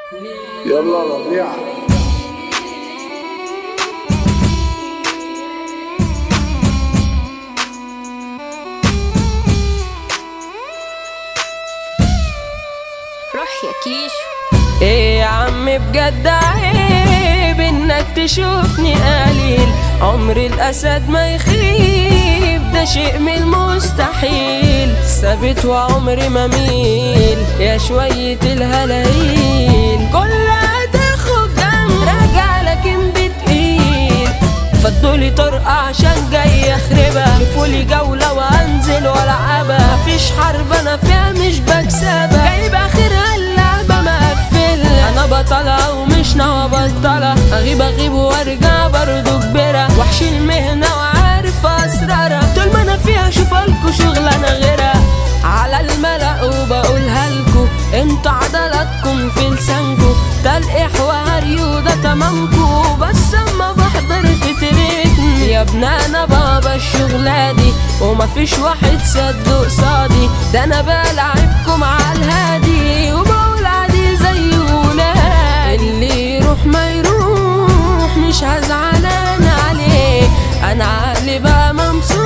يلا ربيع روح يا كيشو ايه يا عم بجد عيب انك تشوفني قليل عمر الاسد ما يخيب ده شيء من المستحيل ثابت وعمري ما ميل يا شوية الهلايل كلها تاخد دم راجع لكن بتقيل فضولي طرقة عشان جاي اخربها لفولي جولة وانزل والعبها مفيش حرب انا فيها مش بكسبها جايب اخرها اللعبة مقفلة انا بطلة ومش ناوي ابطلها اغيب اغيب وارجع برضو كبيرة وحش المهنة وعارف اسرارها طول ما انا فيها اشوفالكوا شغلانة غيرها على الملأ وبقولها لكو انتوا عضلاتكم في لسانكو تلقيح وهري وده تمامكو بس اما بحضر تتركني يا ابن انا بابا الشغلة دي ومفيش واحد سد قصادي ده انا بلعبكم على الهادي وبقول عادي زي ولاد اللي يروح ما يروح مش هزعلان عليه انا عقلي بقى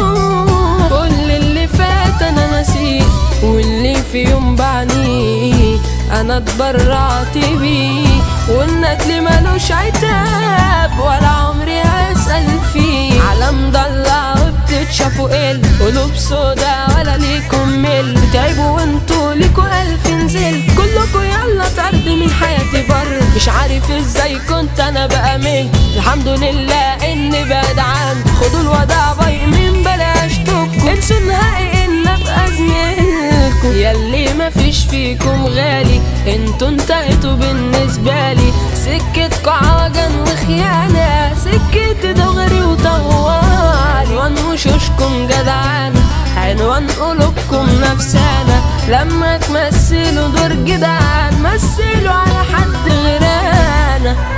ممسوح كل اللي فات انا نسيه واللي في يوم بعنيه انا اتبرعت بيه والندل ملوش عتاب ولا عمري هسأل فيه عالم ضلع وبتتشافوا قل قلوب سودا ولا ليكم مل تعبوا وانتوا ليكوا الف نزل كلكوا يلا طرد من حياتي بر مش عارف ازاي كنت انا بأمن الحمد لله اني بعد عن خدوا الوداع باي من بلاش تبكوا انسوا نهائي ان ابقى زميلكوا ياللي مفيش فيكم غالي انتوا انتهيتوا بالنسبة لي سكتكوا عوجن وخيانة سكت دغري وطوال عنوان وشوشكم جدعان عنوان قلوبكم نفسانة لما تمثلوا دور جدعان مثلوا على حد غيرنا